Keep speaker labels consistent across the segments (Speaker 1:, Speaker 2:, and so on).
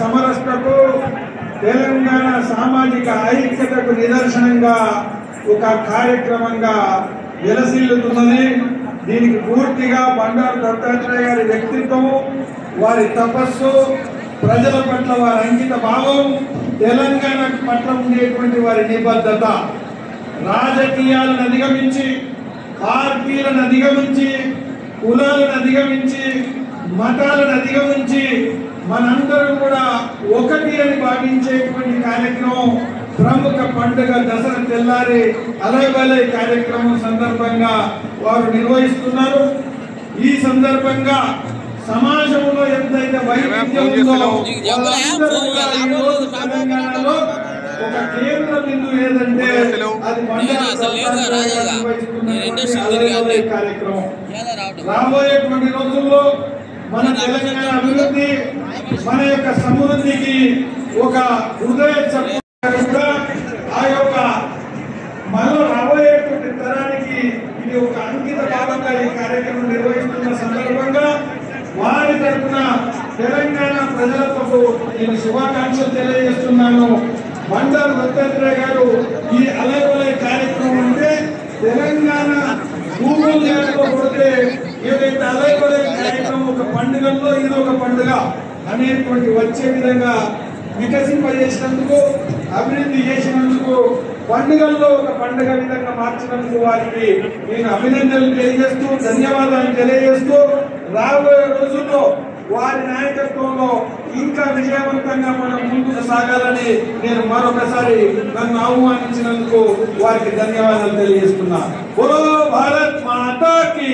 Speaker 1: సమరసతకు తెలంగాణ సామాజిక ఐక్యతకు నిదర్శనంగా ఒక కార్యక్రమంగా విలసిల్లుతున్నది దీనికి పూర్తిగా బండారు దత్తాత్రేయ గారి వ్యక్తిత్వం వారి తపస్సు ప్రజల పట్ల వారి అంకిత భావం తెలంగాణ పట్ల ఉండేటువంటి వారి నిబద్ధత రాజకీయాలను అధిగమించి పార్టీలను అధిగమించి కులాలను అధిగమించి మతాలను అధిగమించి మనందరం కూడా ఒకటి అని భావించేటువంటి కార్యక్రమం ప్రముఖ పండుగ దసరా తెల్లారి అలయబలే కార్యక్రమం సందర్భంగా వారు నిర్వహిస్తున్నారు ఈ సందర్భంగా సమాజంలో ఎంతైతే వైవిధ్యం ఉందో వాళ్ళందరూ కూడా ఈ రోజు తెలంగాణలో ఒక కేంద్ర బిందువు ఏదంటే అది బండారు
Speaker 2: అసలు లేదు కదా, రాలేదు కదా. నేను ఇండస్ట్రీ
Speaker 1: నిర్వహిస్తున్నటువంటి
Speaker 2: తిరిగాను.
Speaker 1: కార్యక్రమం
Speaker 2: ఏదో రావటం
Speaker 1: రాబోయేటువంటి రోజుల్లో మన తెలంగాణ అభివృద్ధి మన యొక్క సమృద్ధికి ఒక హృదయ చప్పుడుగా ఆ యొక్క మనలో రాబోయేటువంటి తరానికి ఇది ఒక అంకిత భాగంగా ఈ కార్యక్రమం నిర్వహిస్తున్న సందర్భంగా వారి తరఫున తెలంగాణ ప్రజలకు నేను శుభాకాంక్షలు తెలియజేస్తున్నాను బండారు దత్తాత్రేయ గారు ఈ అలయవలయ కార్యక్రమం అంటే తెలంగాణ గూగుల్ మ్యాప్లో కొడితే ఏదైతే అలయవలయ కార్యక్రమం ఒక పండుగల్లో ఇది ఒక పండుగ అనేటువంటి వచ్చే విధంగా వికసింపజేసినందుకు అభివృద్ధి చేసినందుకు పండుగల్లో ఒక పండుగ విధంగా మార్చినందుకు వారికి నేను అభినందనలు తెలియజేస్తూ ధన్యవాదాలు తెలియజేస్తూ రాబోయే రోజుల్లో వారి నాయకత్వంలో ఇంకా విజయవంతంగా మనం ముందుకు సాగాలని నేను మరొకసారి నన్ను ఆహ్వానించినందుకు వారికి ధన్యవాదాలు తెలియజేస్తున్నా బోలో భారత్ మాతాకి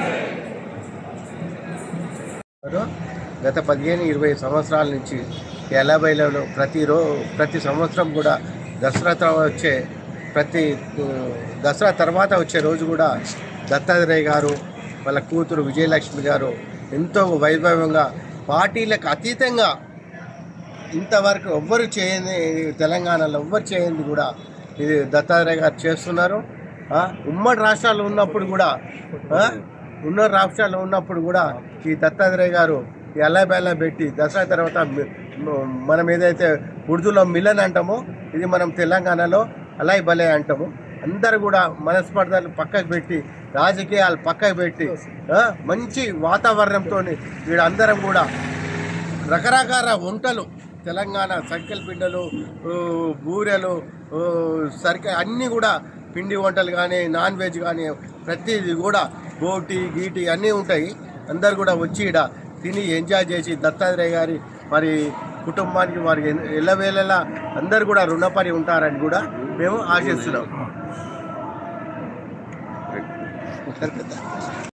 Speaker 3: గత పదిహేను ఇరవై సంవత్సరాల నుంచి ఎలాబైలలో ప్రతి రో ప్రతి సంవత్సరం కూడా దసరా తర్వాత వచ్చే ప్రతి ఉ, దసరా తర్వాత వచ్చే రోజు కూడా దత్తాత్రేయ గారు వాళ్ళ కూతురు విజయలక్ష్మి గారు ఎంతో వైభవంగా పార్టీలకు అతీతంగా ఇంతవరకు ఎవ్వరు చేయని తెలంగాణలో ఎవ్వరు చేయని కూడా ఇది దత్తాత్రేయ గారు చేస్తున్నారు ఆ, ఉమ్మడి రాష్ట్రాలు ఉన్నప్పుడు కూడా ఆ, ఉమ్మడి రాష్ట్రాలు ఉన్నప్పుడు కూడా ఈ దత్తాత్రేయ గారు ఈ అల్లాబెల్లా పెట్టి దసరా తర్వాత మి- మ- మనం ఏదైతే ఉర్దూలో మిలన్ అంటామో ఇది మనం తెలంగాణలో అలాయ్ బలే అంటాము అందరు కూడా మనస్పర్ధలు పక్కకు పెట్టి రాజకీయాలు పక్కకు పెట్టి ఆ, మంచి వాతావరణంతో వీడందరం కూడా రకరకాల వంటలు తెలంగాణ సంకెల్ పిండలు ఊ, బూరెలు ఊ, సరిక అన్నీ కూడా పిండి వంటలు కానీ నాన్ వెజ్ కానీ ప్రతిదీ కూడా బోటి గీటి అన్నీ ఉంటాయి అందరు కూడా వచ్చి ఇక్కడ తిని ఎంజాయ్ చేసి దత్తాత్రేయ గారి మరి కుటుంబానికి వారికి ఎల్లవేళలా అందరు కూడా రుణపడి ఉంటారని కూడా మేము ఆశిస్తున్నాం